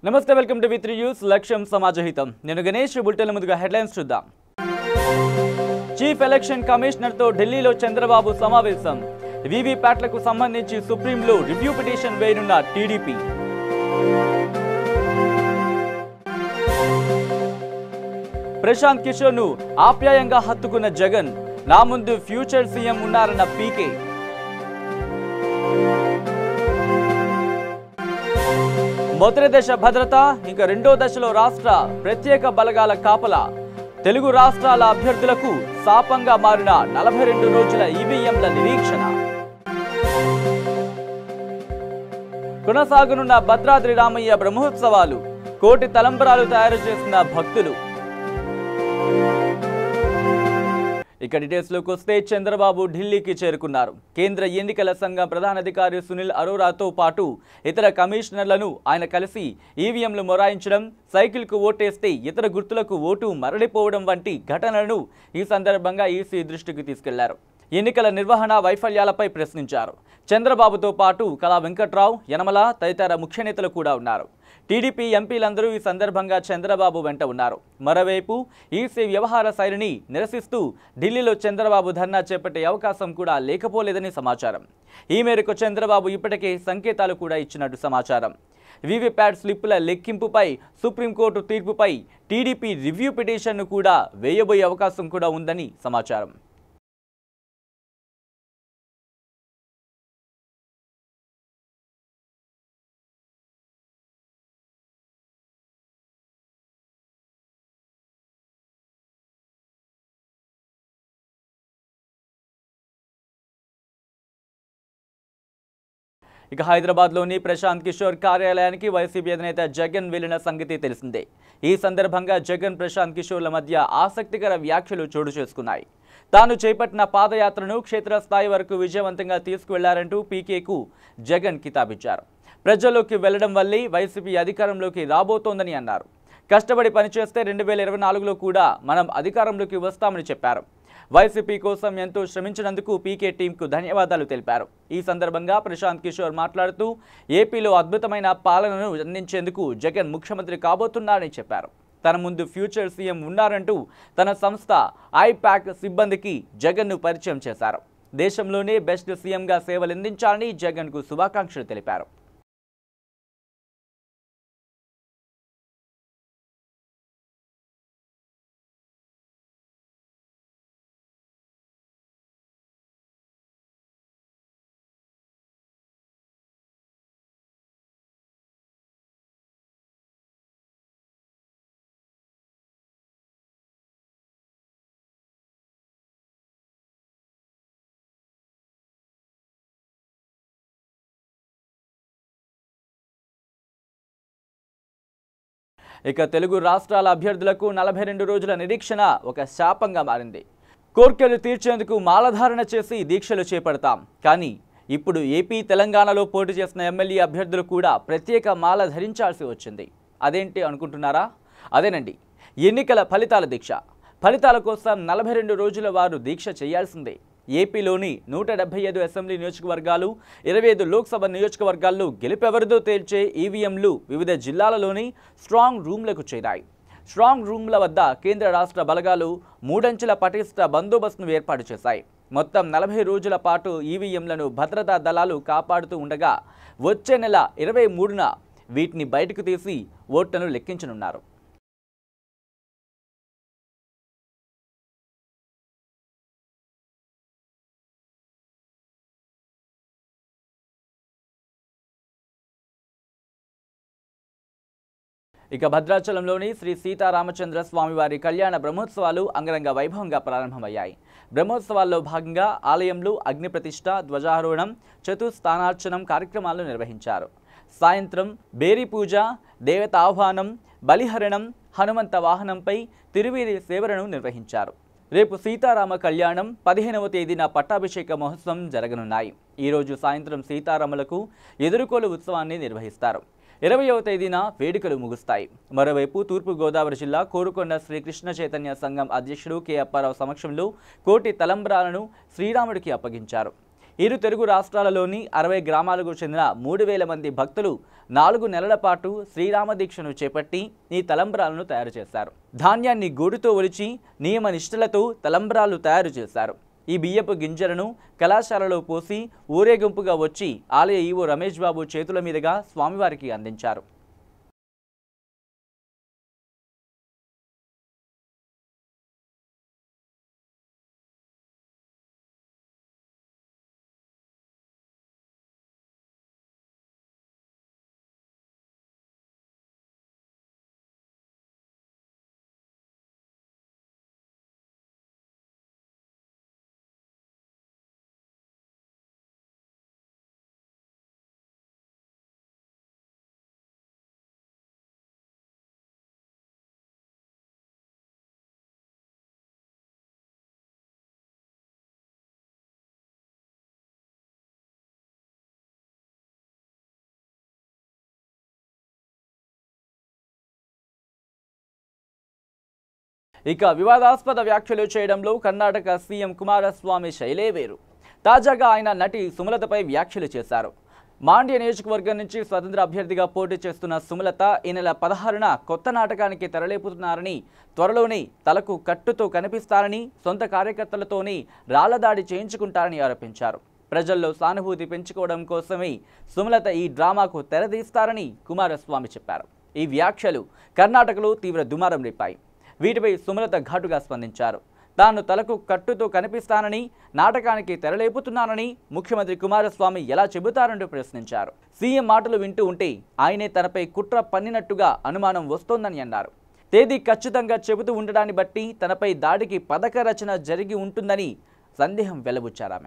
నమస్తే welcome to with news లక్ష్యం సమాజహితం నేను గణేష్ బులెటిన్ ముందుగా హెడ్లైన్స్ చూద్దాం చీఫ్ ఎలక్షన్ కమిషనర్తో ఢిల్లీలో చంద్రబాబు సమావేశం వీవీప్యాట్లకు సంబంధించి సుప్రీంలో రివ్యూ పిటిషన్ వేయనున్న టీడీపీ ప్రశాంత్ కిషోర్ ను ఆప్యాయంగా హత్తుకున్న జగన్ నా ముందు ఫ్యూచర్ సీఎం ఉన్నారన్న పీకే మొదటి దశ భద్రత ఇంకా రెండో దశలో రాష్ట్ర ప్రత్యేక బలగాల కాపలా తెలుగు రాష్ట్రాల అభ్యర్థులకు శాపంగా మారిన నలభై రెండు రోజుల ఈవీఎంల నిరీక్షణ కొనసాగనున్న భద్రాద్రి రామయ్య బ్రహ్మోత్సవాలు కోటి తలంబరాలు తయారు చేసిన భక్తులు ఇక డీటెయిల్స్ లోకి వస్తే చంద్రబాబు ఢిల్లీకి చేరుకున్నారు కేంద్ర ఎన్నికల సంఘం ప్రధానాధికారి సునీల్ అరోరాతో పాటు ఇతర కమిషనర్లను ఆయన కలిసి ఈవీఎంలు మొరాయించడం సైకిల్కు ఓటేస్తే ఇతర గుర్తులకు ఓటు మరలిపోవడం వంటి ఘటనలను ఈ సందర్భంగా ఈసీ దృష్టికి తీసుకెళ్లారు ఎన్నికల నిర్వహణ వైఫల్యాలపై ప్రశ్నించారు చంద్రబాబుతో పాటు కళా వెంకట్రావు యనమల తదితర ముఖ్య నేతలు కూడా ఉన్నారు టీడీపీ ఎంపీలందరూ ఈ సందర్భంగా చంద్రబాబు వెంట ఉన్నారు మరోవైపు ఈసీ వ్యవహార శైలిని నిరసిస్తూ ఢిల్లీలో చంద్రబాబు ధర్నా చేపట్టే అవకాశం కూడా లేకపోలేదని సమాచారం ఈ మేరకు చంద్రబాబు ఇప్పటికే సంకేతాలు కూడా ఇచ్చినట్టు సమాచారం వీవీప్యాట్ స్లిప్పుల లెక్కింపుపై సుప్రీంకోర్టు తీర్పుపై టీడీపీ రివ్యూ పిటిషన్ను కూడా వేయబోయే అవకాశం కూడా ఉందని సమాచారం ఇక హైదరాబాద్లోని ప్రశాంత్ కిషోర్ కార్యాలయానికి వైసీపీ అధినేత జగన్ వెళ్లిన సంగతి తెలిసిందే ఈ సందర్భంగా జగన్ ప్రశాంత్ కిషోర్ల మధ్య ఆసక్తికర వ్యాఖ్యలు చోటు చేసుకున్నాయి తాను చేపట్టిన పాదయాత్రను క్షేత్రస్థాయి వరకు విజయవంతంగా తీసుకువెళ్లారంటూ పీకేకు జగన్ కితాబిచ్చారు ప్రజల్లోకి వెళ్లడం వల్లే వైసీపీ అధికారంలోకి రాబోతోందని అన్నారు కష్టపడి పనిచేస్తే రెండు వేల ఇరవై నాలుగులో కూడా మనం అధికారంలోకి వస్తామని చెప్పారు వైసీపీ కోసం ఎంతో శ్రమించినందుకు పీకే టీంకు ధన్యవాదాలు తెలిపారు ఈ సందర్భంగా ప్రశాంత్ కిషోర్ మాట్లాడుతూ ఏపీలో అద్భుతమైన పాలనను అందించేందుకు జగన్ ముఖ్యమంత్రి కాబోతున్నారని చెప్పారు తన ముందు ఫ్యూచర్ సీఎం ఉన్నారంటూ తన సంస్థ ఐప్యాక్ సిబ్బందికి జగన్ను పరిచయం చేశారు దేశంలోనే బెస్ట్ సీఎంగా సేవలందించాలని జగన్కు శుభాకాంక్షలు తెలిపారు ఇక తెలుగు రాష్ట్రాల అభ్యర్థులకు నలభై రెండు రోజుల నిరీక్షణ ఒక శాపంగా మారింది కోర్కెలు తీర్చేందుకు మాలధారణ చేసి దీక్షలు చేపడతాం కానీ ఇప్పుడు ఏపీ తెలంగాణలో పోటీ చేసిన ఎమ్మెల్యే అభ్యర్థులు కూడా ప్రత్యేక మాల ధరించాల్సి వచ్చింది అదేంటి అనుకుంటున్నారా అదేనండి ఎన్నికల ఫలితాల దీక్ష ఫలితాల కోసం నలభై రెండు రోజుల వారు దీక్ష చేయాల్సిందే ఏపీలోని నూట డెబ్బై ఐదు అసెంబ్లీ నియోజకవర్గాలు ఇరవై ఐదు లోక్సభ నియోజకవర్గాల్లో గెలుపెవరిదో తేల్చే ఈవీఎంలు వివిధ జిల్లాలలోని స్ట్రాంగ్ రూమ్లకు చేరాయి స్ట్రాంగ్ రూమ్ల వద్ద కేంద్ర రాష్ట్ర బలగాలు మూడంచెల పటిష్ట బందోబస్తును ఏర్పాటు చేశాయి మొత్తం నలభై రోజుల పాటు ఈవీఎంలను భద్రతా దళాలు కాపాడుతూ ఉండగా వచ్చే నెల ఇరవై మూడున వీటిని బయటకు తీసి ఓట్లను లెక్కించనున్నారు ఇక భద్రాచలంలోని శ్రీ సీతారామచంద్ర స్వామివారి కళ్యాణ బ్రహ్మోత్సవాలు అంగరంగ వైభవంగా ప్రారంభమయ్యాయి బ్రహ్మోత్సవాల్లో భాగంగా ఆలయంలో అగ్ని ప్రతిష్ఠ ధ్వజారోహణం చతుస్థానార్చనం కార్యక్రమాలు నిర్వహించారు సాయంత్రం బేరీ పూజ దేవత ఆహ్వానం బలిహరణం హనుమంత వాహనంపై తిరువీరి సేవలను నిర్వహించారు రేపు సీతారామ కళ్యాణం పదిహేనవ తేదీన పట్టాభిషేక మహోత్సవం జరగనున్నాయి ఈరోజు సాయంత్రం సీతారాములకు ఎదురుకోలు ఉత్సవాన్ని నిర్వహిస్తారు ఇరవయవ తేదీన వేడుకలు ముగుస్తాయి మరోవైపు తూర్పు గోదావరి జిల్లా కోరుకొండ శ్రీకృష్ణ చైతన్య సంఘం అధ్యక్షుడు కె అప్పారావు సమక్షంలో కోటి తలంబ్రాలను శ్రీరాముడికి అప్పగించారు ఇరు తెలుగు రాష్ట్రాలలోని అరవై గ్రామాలకు చెందిన మూడు వేల మంది భక్తులు నాలుగు నెలల పాటు శ్రీరామ దీక్షను చేపట్టి ఈ తలంబ్రాలను తయారు చేశారు ధాన్యాన్ని గూడుతో ఒలిచి నియమ నిష్ఠలతో తలంబ్రాలు తయారు చేశారు ఈ బియ్యపు గింజలను కళాశాలలో పోసి ఊరేగింపుగా వచ్చి ఆలయ ఈవో రమేష్ బాబు చేతుల మీదుగా స్వామివారికి అందించారు ఇక వివాదాస్పద వ్యాఖ్యలు చేయడంలో కర్ణాటక సీఎం కుమారస్వామి శైలే వేరు తాజాగా ఆయన నటి సుమలతపై వ్యాఖ్యలు చేశారు మాండ్య నియోజకవర్గం నుంచి స్వతంత్ర అభ్యర్థిగా పోటీ చేస్తున్న సుమలత ఈ నెల పదహారున కొత్త నాటకానికి తెరలేపుతున్నారని త్వరలోనే తలకు కట్టుతో కనిపిస్తారని సొంత కార్యకర్తలతోనే రాళ్లదాడి చేయించుకుంటారని ఆరోపించారు ప్రజల్లో సానుభూతి పెంచుకోవడం కోసమే సుమలత ఈ డ్రామాకు తెరదీస్తారని కుమారస్వామి చెప్పారు ఈ వ్యాఖ్యలు కర్ణాటకలో తీవ్ర దుమారం రేపాయి వీటిపై సుమలత ఘాటుగా స్పందించారు తాను తలకు కట్టుతో కనిపిస్తానని నాటకానికి తెరలేపుతున్నానని ముఖ్యమంత్రి కుమారస్వామి ఎలా చెబుతారంటూ ప్రశ్నించారు సీఎం మాటలు వింటూ ఉంటే ఆయనే తనపై కుట్ర పన్నినట్టుగా అనుమానం వస్తోందని అన్నారు తేదీ ఖచ్చితంగా చెబుతూ ఉండడాన్ని బట్టి తనపై దాడికి పథక రచన జరిగి ఉంటుందని సందేహం వెలబుచ్చారామె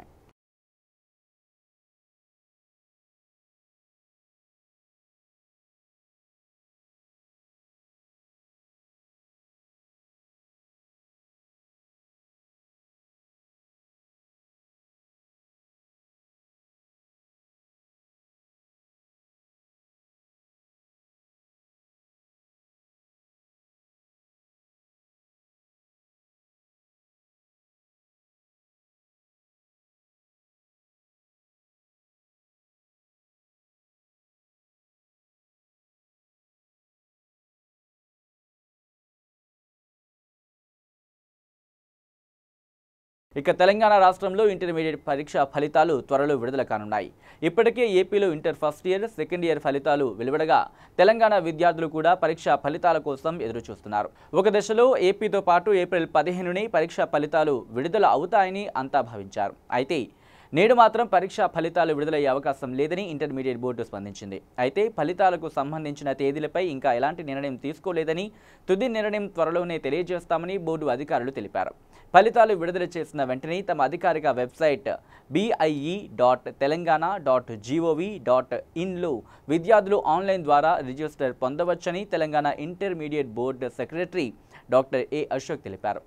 ఇక తెలంగాణ రాష్ట్రంలో ఇంటర్మీడియట్ పరీక్ష ఫలితాలు త్వరలో విడుదల కానున్నాయి ఇప్పటికే ఏపీలో inter first year second year ఫలితాలు వెలువడగా తెలంగాణ విద్యార్థులు కూడా పరీక్ష ఫలితాల కోసం ఎదురు చూస్తున్నారు ఒక దశలో ఏపీతో పాటు ఏప్రిల్ పదిహేనుని పరీక్ష ఫలితాలు విడుదల అవుతాయని అంతా భావించారు అయితే నేడు మాత్రం పరీక్ష ఫలితాలు విడుదలయ్యే అవకాశం లేదని ఇంటర్మీడియట్ బోర్డు స్పందించింది అయితే ఫలితాలకు సంబంధించిన తేదీలపై ఇంకా ఎలాంటి నిర్ణయం తీసుకోలేదని తుది నిర్ణయం త్వరలోనే తెలియజేస్తామని బోర్డు అధికారులు తెలిపారు ఫలితాలు విడుదల చేసిన వెంటనే తమ అధికారిక website BIE dot Telangana dot GOV dot ఇన్లో విద్యార్థులు ఆన్లైన్ ద్వారా రిజిస్టర్ పొందవచ్చని Telangana intermediate board secretary doctor A Ashok తెలిపారు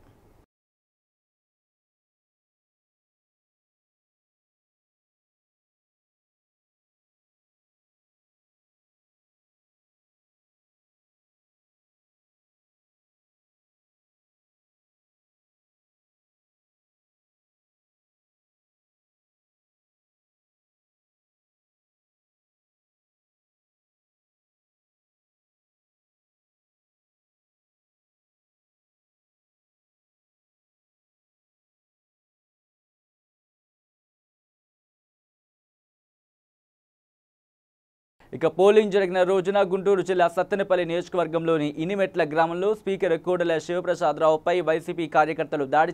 ఇక పోలింగ్ జరిగిన రోజున గుంటూరు జిల్లా సత్తెనపల్లి నియోజకవర్గంలోని ఇనిమెట్ల గ్రామంలో స్పీకర్ కోడెల శివప్రసాదరావుపై వైసీపీ కార్యకర్తలు దాడి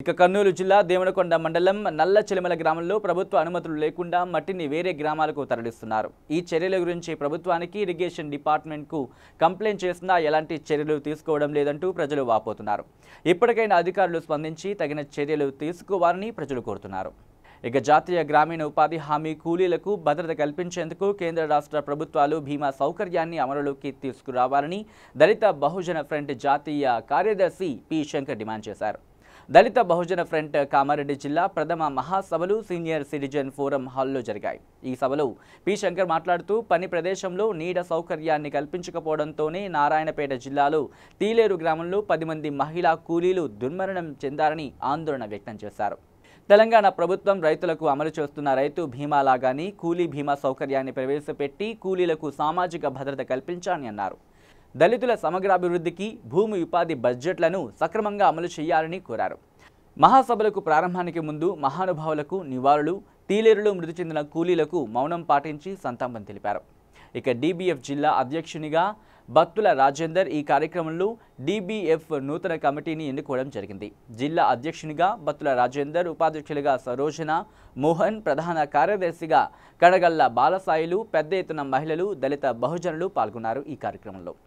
ఇక కర్నూలు జిల్లా దేవనకొండ మండలం నల్ల చిలమల గ్రామంలో ప్రభుత్వ అనుమతులు లేకుండా మట్టిని వేరే గ్రామాలకు తరలిస్తున్నారు ఈ చర్యల గురించి ప్రభుత్వానికి ఇరిగేషన్ డిపార్ట్మెంట్కు కంప్లైంట్ చేసినా ఎలాంటి చర్యలు తీసుకోవడం లేదంటూ ప్రజలు వాపోతున్నారు ఇప్పటికైనా అధికారులు స్పందించి తగిన చర్యలు తీసుకోవాలని ప్రజలు కోరుతున్నారు ఇక జాతీయ గ్రామీణ ఉపాధి హామీ కూలీలకు భద్రత కల్పించేందుకు కేంద్ర రాష్ట్ర ప్రభుత్వాలు బీమా సౌకర్యాన్ని అమలులోకి తీసుకురావాలని దళిత బహుజన ఫ్రంట్ జాతీయ కార్యదర్శి పి శంకర్ డిమాండ్ చేశారు దళిత బహుజన ఫ్రంట్ కామారెడ్డి జిల్లా ప్రథమ మహాసభలు సీనియర్ సిటిజన్ ఫోరం హాల్లో జరిగాయి ఈ సభలో పి శంకర్ మాట్లాడుతూ పని ప్రదేశంలో నీడ సౌకర్యాన్ని కల్పించకపోవడంతోనే నారాయణపేట జిల్లాలో తీలేరు గ్రామంలో పది మంది మహిళా కూలీలు దుర్మరణం చెందారని ఆందోళన వ్యక్తం చేశారు తెలంగాణ ప్రభుత్వం రైతులకు అమలు చేస్తున్న రైతు బీమా లాగాని కూలీ బీమా సౌకర్యాన్ని ప్రవేశపెట్టి కూలీలకు సామాజిక భద్రత కల్పించాలని అన్నారు దళితుల సమగ్రాభివృద్ధికి భూమి ఉపాధి బడ్జెట్లను సక్రమంగా అమలు చేయాలని కోరారు మహాసభలకు ప్రారంభానికి ముందు మహానుభావులకు నివాళులు తీలేరులో మృతి చెందిన కూలీలకు మౌనం పాటించి సంతాపం తెలిపారు ఇక డీబీఎఫ్ జిల్లా అధ్యక్షునిగా బత్తుల రాజేందర్ ఈ కార్యక్రమంలో డీబీఎఫ్ నూతన కమిటీని ఎన్నుకోవడం జరిగింది జిల్లా అధ్యక్షునిగా బత్తుల రాజేందర్ ఉపాధ్యక్షులుగా సరోజన మోహన్ ప్రధాన కార్యదర్శిగా కడగల్ల బాలసాయిలు పెద్ద ఎత్తున మహిళలు దళిత బహుజనులు పాల్గొన్నారు ఈ కార్యక్రమంలో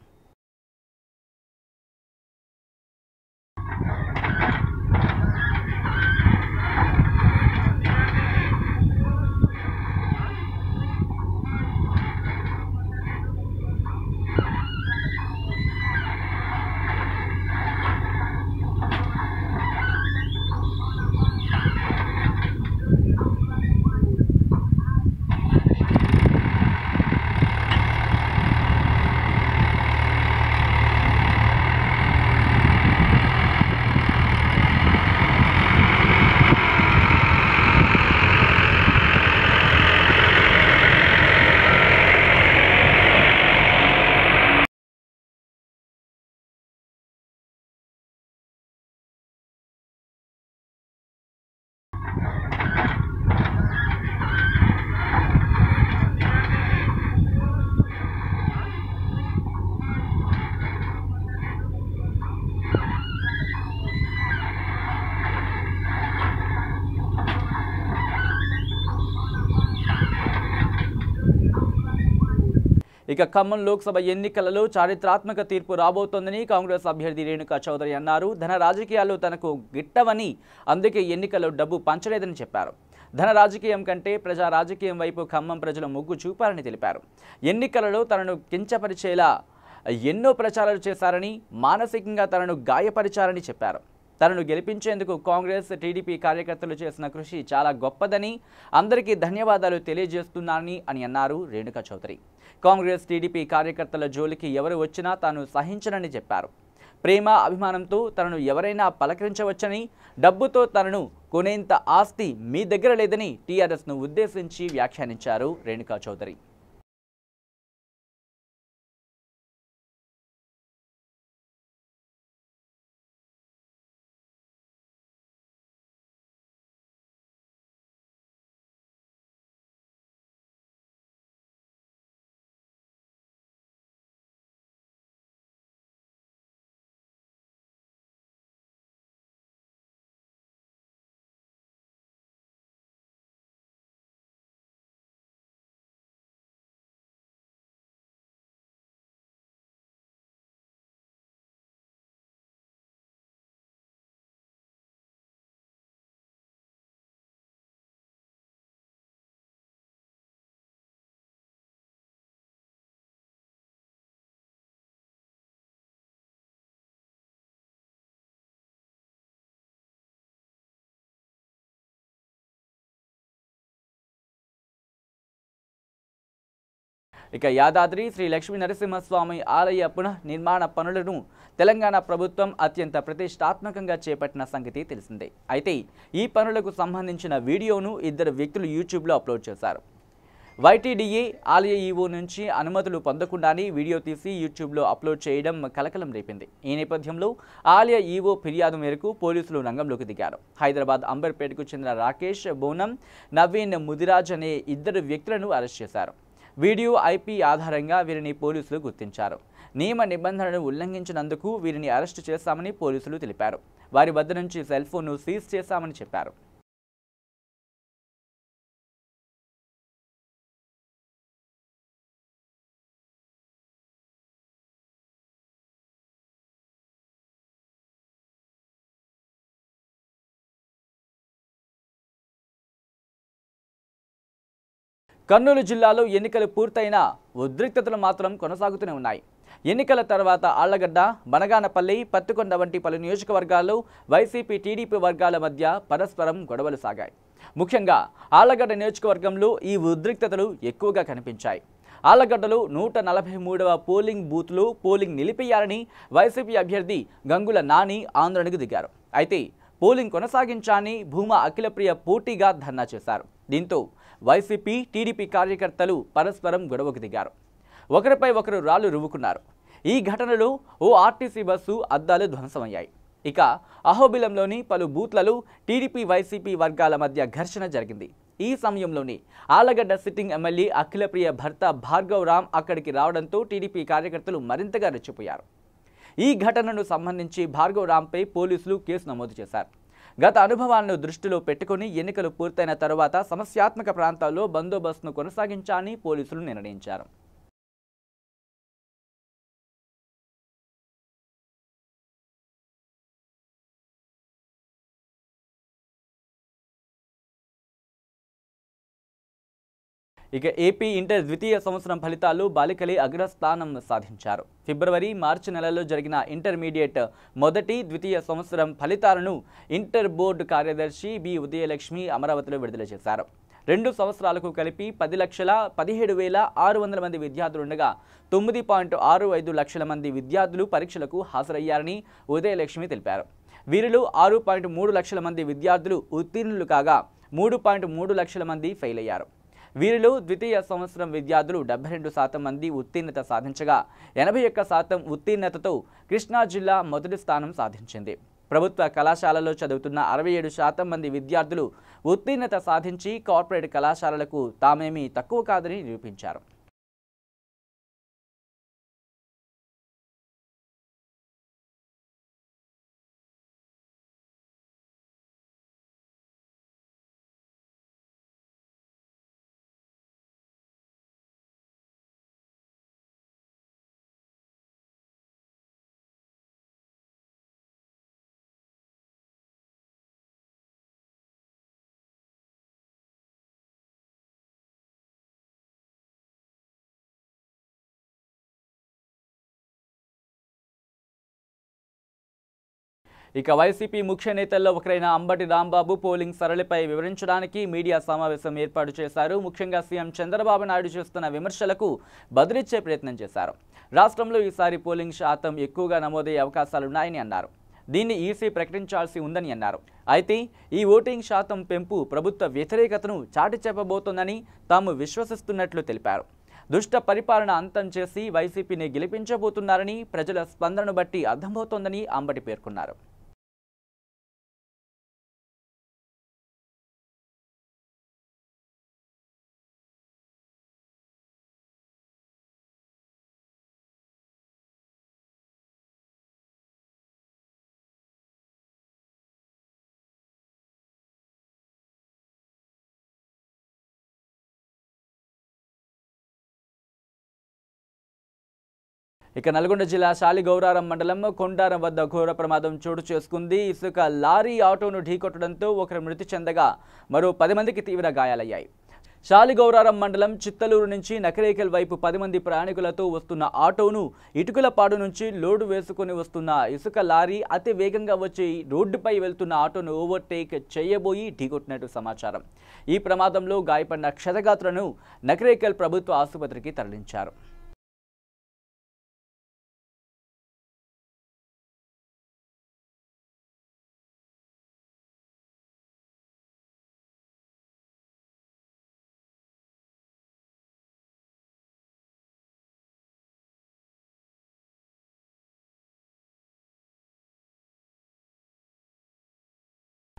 ఇక ఖమ్మం లోక్సభ ఎన్నికలలో చారిత్రాత్మక తీర్పు రాబోతోందని కాంగ్రెస్ అభ్యర్థి రేణుకా చౌదరి అన్నారు ధన రాజకీయాలు తనకు గిట్టవని అందుకే ఎన్నికల్లో డబ్బు పంచలేదని చెప్పారు ధన రాజకీయం కంటే ప్రజా రాజకీయం వైపు ఖమ్మం ప్రజలు మొగ్గు చూపారని తెలిపారు ఎన్నికలలో తనను కించపరిచేలా ఎన్నో ప్రచారాలు చేశారని మానసికంగా తనను గాయపరిచారని చెప్పారు తనను గెలిపించేందుకు కాంగ్రెస్ టీడీపీ కార్యకర్తలు చేసిన కృషి చాలా గొప్పదని అందరికీ ధన్యవాదాలు తెలియజేస్తున్నానని అని అన్నారు రేణుకా చౌదరి కాంగ్రెస్ టీడీపీ కార్యకర్తల జోలికి ఎవరు వచ్చినా తాను సహించనని చెప్పారు ప్రేమ అభిమానంతో తనను ఎవరైనా పలకరించవచ్చని డబ్బుతో తనను కొనేంత ఆస్తి మీ దగ్గర లేదని టీఆర్ఎస్ను ఉద్దేశించి వ్యాఖ్యానించారు రేణుకా చౌదరి ఇక యాదాద్రి శ్రీ లక్ష్మీ నరసింహస్వామి ఆలయ పునః నిర్మాణ పనులను తెలంగాణ ప్రభుత్వం అత్యంత ప్రతిష్టాత్మకంగా చేపట్టిన సంగతి తెలిసిందే అయితే ఈ పనులకు సంబంధించిన వీడియోను ఇద్దరు వ్యక్తులు యూట్యూబ్లో అప్లోడ్ చేశారు వైటీడీఏ ఆలయ ఈవో నుంచి అనుమతులు పొందకుండానే వీడియో తీసి యూట్యూబ్లో అప్లోడ్ చేయడం కలకలం రేపింది ఈ నేపథ్యంలో ఆలయ ఈవో ఫిర్యాదు మేరకు పోలీసులు రంగంలోకి దిగారు హైదరాబాద్ అంబర్పేటకు చెందిన రాకేష్ బోనం నవీన్ ముదిరాజ్ అనే ఇద్దరు వ్యక్తులను అరెస్ట్ చేశారు వీడియో ఐపీ ఆధారంగా వీరిని పోలీసులు గుర్తించారు నియమ నిబంధనలను ఉల్లంఘించినందుకు వీరిని అరెస్టు చేశామని పోలీసులు తెలిపారు వారి వద్ద నుంచి సెల్ ఫోన్ను సీజ్ చేశామని చెప్పారు కర్నూలు జిల్లాలో ఎన్నికలు పూర్తయిన ఉద్రిక్తతలు మాత్రం కొనసాగుతూనే ఉన్నాయి ఎన్నికల తర్వాత ఆళ్లగడ్డ బనగానపల్లి పత్తికొండ వంటి పలు నియోజకవర్గాల్లో వైసీపీ టీడీపీ వర్గాల మధ్య పరస్పరం గొడవలు సాగాయి ముఖ్యంగా ఆళ్లగడ్డ నియోజకవర్గంలో ఈ ఉద్రిక్తతలు ఎక్కువగా కనిపించాయి ఆళ్లగడ్డలో నూట నలభై మూడవ పోలింగ్ బూత్లో పోలింగ్ నిలిపేయాలని వైసీపీ అభ్యర్థి గంగుల నాని ఆందోళనకు దిగారు అయితే పోలింగ్ కొనసాగించాలని భూమా అఖిలప్రియ పోటీగా ధర్నా చేశారు దీంతో వైసీపీ టీడీపీ కార్యకర్తలు పరస్పరం గొడవకు దిగారు ఒకరిపై ఒకరు రాళ్లు రువ్వుకున్నారు ఈ ఘటనలో ఓ ఆర్టీసీ బస్సు అద్దాలు ధ్వంసమయ్యాయి ఇక అహోబిలంలోని పలు బూత్లలో టీడీపీ వైసీపీ వర్గాల మధ్య ఘర్షణ జరిగింది ఈ సమయంలోనే ఆలగడ్డ సిట్టింగ్ ఎమ్మెల్యే అఖిలప్రియ భర్త భార్గవ్ రామ్ అక్కడికి రావడంతో టీడీపీ కార్యకర్తలు మరింతగా రెచ్చిపోయారు ఈ ఘటనను సంబంధించి భార్గవ్ రాంపై పోలీసులు కేసు నమోదు చేశారు గత అనుభవాలను దృష్టిలో పెట్టుకుని ఎన్నికలు పూర్తయిన తరువాత సమస్యాత్మక ప్రాంతాల్లో బందోబస్తును కొనసాగించాలని పోలీసులు నిర్ణయించారు ఇక ఏపీ ఇంటర్ ద్వితీయ సంవత్సరం ఫలితాలు బాలికలే అగ్రస్థానం సాధించారు ఫిబ్రవరి మార్చి నెలల్లో జరిగిన ఇంటర్మీడియట్ మొదటి ద్వితీయ సంవత్సరం ఫలితాలను ఇంటర్ బోర్డు కార్యదర్శి బి ఉదయలక్ష్మి అమరావతిలో విడుదల చేశారు రెండు సంవత్సరాలకు కలిపి పది లక్షల పదిహేడు వేల ఆరు వందల మంది విద్యార్థులు ఉండగా తొమ్మిది పాయింట్ ఆరు ఐదు లక్షల మంది విద్యార్థులు పరీక్షలకు హాజరయ్యారని ఉదయలక్ష్మి తెలిపారు వీరిలో ఆరు పాయింట్ మూడు లక్షల మంది విద్యార్థులు ఉత్తీర్ణులు కాగా మూడు పాయింట్ మూడు లక్షల మంది ఫెయిల్ అయ్యారు వీరిలో ద్వితీయ సంవత్సరం విద్యార్థులు డెబ్బై రెండు శాతం మంది ఉత్తీర్ణత సాధించగా ఎనభై ఒక్క శాతం ఉత్తీర్ణతతో కృష్ణా జిల్లా మొదటి స్థానం సాధించింది ప్రభుత్వ కళాశాలలో చదువుతున్న అరవై ఏడు శాతం మంది విద్యార్థులు ఉత్తీర్ణత సాధించి కార్పొరేట్ కళాశాలలకు తామేమీ తక్కువ కాదని నిరూపించారు ఇక వైసీపీ ముఖ్య నేతల్లో ఒకరైన అంబటి రాంబాబు పోలింగ్ సరళిపై వివరించడానికి మీడియా సమావేశం ఏర్పాటు చేశారు ముఖ్యంగా సీఎం చంద్రబాబు నాయుడు చేస్తున్న విమర్శలకు బదిలిచ్చే ప్రయత్నం చేశారు రాష్ట్రంలో ఈసారి పోలింగ్ శాతం ఎక్కువగా నమోదయ్యే అవకాశాలున్నాయని అన్నారు దీన్ని ఈసీ ప్రకటించాల్సి ఉందని అన్నారు అయితే ఈ ఓటింగ్ శాతం పెంపు ప్రభుత్వ వ్యతిరేకతను చాటి చెప్పబోతోందని తాము విశ్వసిస్తున్నట్లు తెలిపారు దుష్ట పరిపాలన అంతం చేసి వైసీపీని గెలిపించబోతున్నారని ప్రజల స్పందనను బట్టి అర్థమవుతోందని అంబటి పేర్కొన్నారు ఇక నల్గొండ జిల్లా శాలిగౌరారం మండలం కొండారం వద్ద ఘోర ప్రమాదం చోటు చేసుకుంది ఇసుక లారీ ఆటోను ఢీకొట్టడంతో ఒకరు మృతి చెందగా మరో పది మందికి తీవ్ర గాయాలయ్యాయి శాలిగౌరారం మండలం చిత్తలూరు నుంచి నకరేకల్ వైపు పది మంది ప్రయాణికులతో వస్తున్న ఆటోను ఇటుకలపాడు నుంచి లోడు వేసుకుని వస్తున్న ఇసుక లారీ అతి వేగంగా వచ్చి రోడ్డుపై వెళ్తున్న ఆటోను ఓవర్టేక్ చేయబోయి ఢీకొట్టినట్టు సమాచారం ఈ ప్రమాదంలో గాయపడిన క్షతగాత్రను నకరేకల్ ప్రభుత్వ ఆసుపత్రికి తరలించారు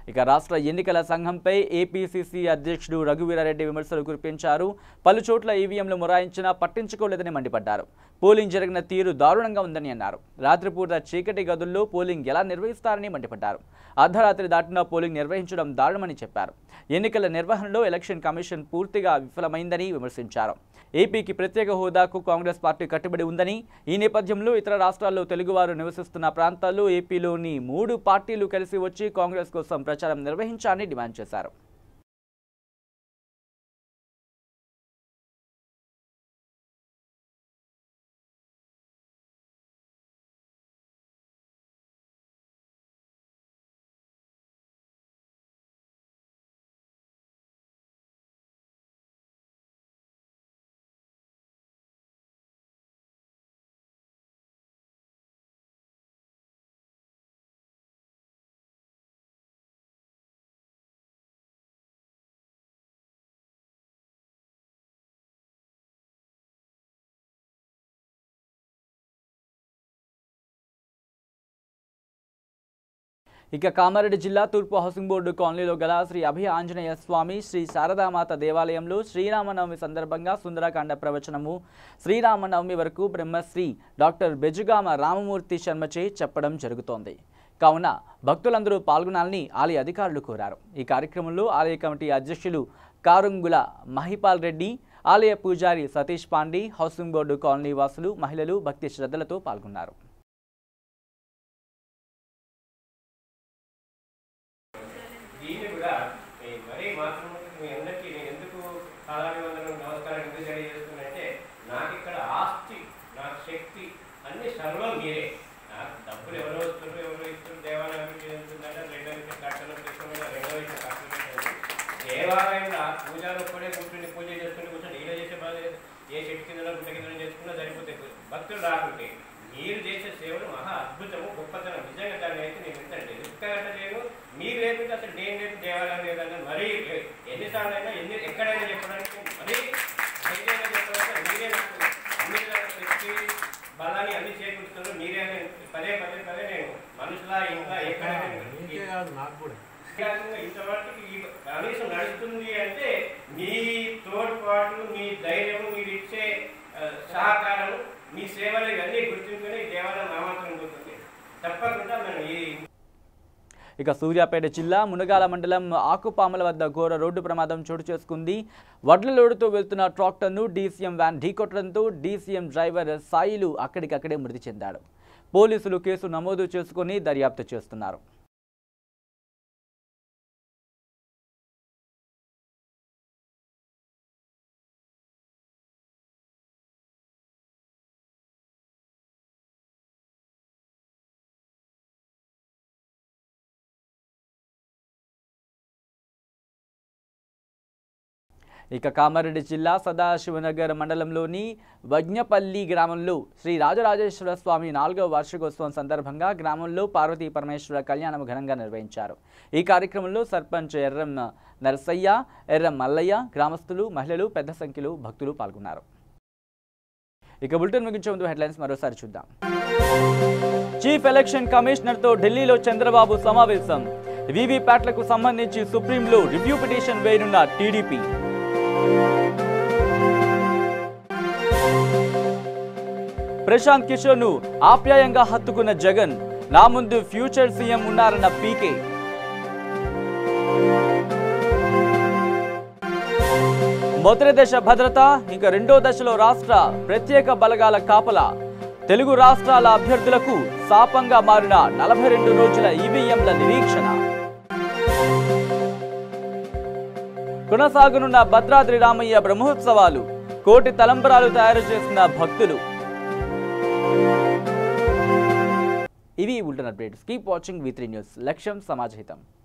ఇక రాష్ట్ర ఎన్నికల సంఘంపై ఏపీసీసీ అధ్యక్షుడు రఘువీరారెడ్డి విమర్శలు కురిపించారు పలు చోట్ల ఈవీఎంలు మొరాయించినా పట్టించుకోలేదని మండిపడ్డారు పోలింగ్ జరిగిన తీరు దారుణంగా ఉందని అన్నారు రాత్రిపూట చీకటి గదుల్లో పోలింగ్ ఎలా నిర్వహిస్తారని మండిపడ్డారు అర్ధరాత్రి దాటినా పోలింగ్ నిర్వహించడం దారుణమని చెప్పారు ఎన్నికల నిర్వహణలో ఎలక్షన్ కమిషన్ పూర్తిగా విఫలమైందని విమర్శించారు ఏపీకి ప్రత్యేక హోదాకు కాంగ్రెస్ పార్టీ కట్టుబడి ఉందని ఈ నేపథ్యంలో ఇతర రాష్ట్రాల్లో తెలుగువారు నివసిస్తున్న ప్రాంతాల్లో ఏపీలోని మూడు పార్టీలు కలిసి వచ్చి కాంగ్రెస్ కోసం ప్రచారం నిర్వహించాలని డిమాండ్ చేశారు ఇక కామారెడ్డి జిల్లా తూర్పు హౌసింగ్ బోర్డు కాలనీలో గల శ్రీ అభయ ఆంజనేయ స్వామి శ్రీ శారదామాత దేవాలయంలో శ్రీరామనవమి సందర్భంగా సుందరకాండ ప్రవచనము శ్రీరామనవమి వరకు బ్రహ్మశ్రీ డాక్టర్ బెజుగామ రామమూర్తి శర్మచే చెప్పడం జరుగుతోంది కావున భక్తులందరూ పాల్గొనాలని ఆలయ అధికారులు కోరారు ఈ కార్యక్రమంలో ఆలయ కమిటీ అధ్యక్షులు కారుంగుల మహిపాల్ రెడ్డి ఆలయ పూజారి Satish Pandi housing board colony వాసులు మహిళలు భక్తి శ్రద్ధలతో పాల్గొన్నారు దీన్ని కూడా ఈ మరీ మాత్రం మీ అందరికీ నేను ఎందుకు కళాభివందనం నమస్కారం ఎందుకు తెలియజేస్తున్నానంటే నాకు ఇక్కడ ఆస్తి నాకు శక్తి అన్ని సర్వం మీరే నాకు డబ్బులు ఎవరో వస్తున్నారు ఎవరో ఇస్తున్నారు దేవాలయం అభివృద్ధి చెందుతుందంటే రెండో విషయం కట్టడం తీసుకుని రెండో విషయం కట్టడం దేవాలయంలో పూజలు ఒక్కడే కూర్చుని పూజ చేసుకుని కూర్చొని ఈడ చేసే బాధ లేదు. ఏ చెట్టు కింద గుట్ట కింద చేసుకున్నా సరిపోతాయి భక్తులు రాకుంటే మీరు చేసే సేవలు మహా అద్భుతము గొప్పతనం నిజంగా దాన్ని అయితే నేను ఎంతంటే ఎందుకంటలేను మీరు లేకుంటే అసలు నేను లేదు దేవాలయం లేదన్న మరీ ఎన్నిసార్లు అయినా ఎన్ని ఎక్కడైనా చెప్పడానికి మరీ ఏదైనా చెప్పడానికి మీరే నాకు అన్ని విధాల శక్తి బలాన్ని అన్ని చేకూరుస్తున్నారు మీరే అని పదే పదే పదే నేను మనుషులా ఇంకా నీకే ఎక్కడైనా కాదు నాకు కూడా కాకుండా ఇంతవరకు ఈ కనీసం నడుస్తుంది అంటే మీ తోడ్పాటు మీ ధైర్యం మీరు ఇచ్చే ఆ, సహకారం మీ సేవలు ఇవన్నీ గుర్తించుకొని ఈ దేవాలయం నామాంతరం పోతుంది తప్పకుండా మనం ఈ ఇక సూర్యాపేట జిల్లా మునగాల మండలం ఆకుపాముల వద్ద ఘోర రోడ్డు ప్రమాదం చోటు చేసుకుంది వడ్ల లోడుతో వెళ్తున్న ట్రాక్టర్ను డీసీఎం వ్యాన్ ఢీకొట్టడంతో డీసీఎం డ్రైవర్ సాయిలు అక్కడికక్కడే మృతి చెందాడు పోలీసులు కేసు నమోదు చేసుకుని దర్యాప్తు చేస్తున్నారు ఇక కామారెడ్డి జిల్లా సదాశివనగర్ మండలంలోని వజ్ఞపల్లి గ్రామంలో శ్రీ రాజరాజేశ్వర స్వామి నాలుగవ వార్షికోత్సవం సందర్భంగా గ్రామంలో పార్వతీ పరమేశ్వర కళ్యాణం ఘనంగా నిర్వహించారు ఈ కార్యక్రమంలో సర్పంచ్ ఎర్రం నరసయ్య ఎర్రం మల్లయ్య గ్రామస్తులు మహిళలు పెద్ద సంఖ్యలో భక్తులు పాల్గొన్నారు ఇక బులెటిన్ ముగించే ముందు హెడ్లైన్స్ మరోసారి చూద్దాం చీఫ్ ఎలక్షన్ కమిషనర్తో ఢిల్లీలో చంద్రబాబు సమావేశం వీవీప్యాట్లకు సంబంధించి సుప్రీంలో రివ్యూ పిటిషన్ వేయనున్న టీడీపీ ప్రశాంత్ కిషోర్ ను ఆప్యాయంగా హత్తుకున్న జగన్ నా ముందు ఫ్యూచర్ సీఎం ఉన్నారన్న పీకే మొదటి దశ భద్రత ఇంకా రెండో దశలో రాష్ట్ర ప్రత్యేక బలగాల కాపలా తెలుగు రాష్ట్రాల అభ్యర్థులకు శాపంగా మారిన నలభై రెండు రోజుల ఈవీఎంల నిరీక్షణ కొనసాగనున్న భద్రాద్రి రామయ్య బ్రహ్మోత్సవాలు కోటి తలంబరాలు తయారు చేసిన భక్తులు ఇవి ఉల్టన్ updates keep watching V three news లక్ష్యం సమాజహితం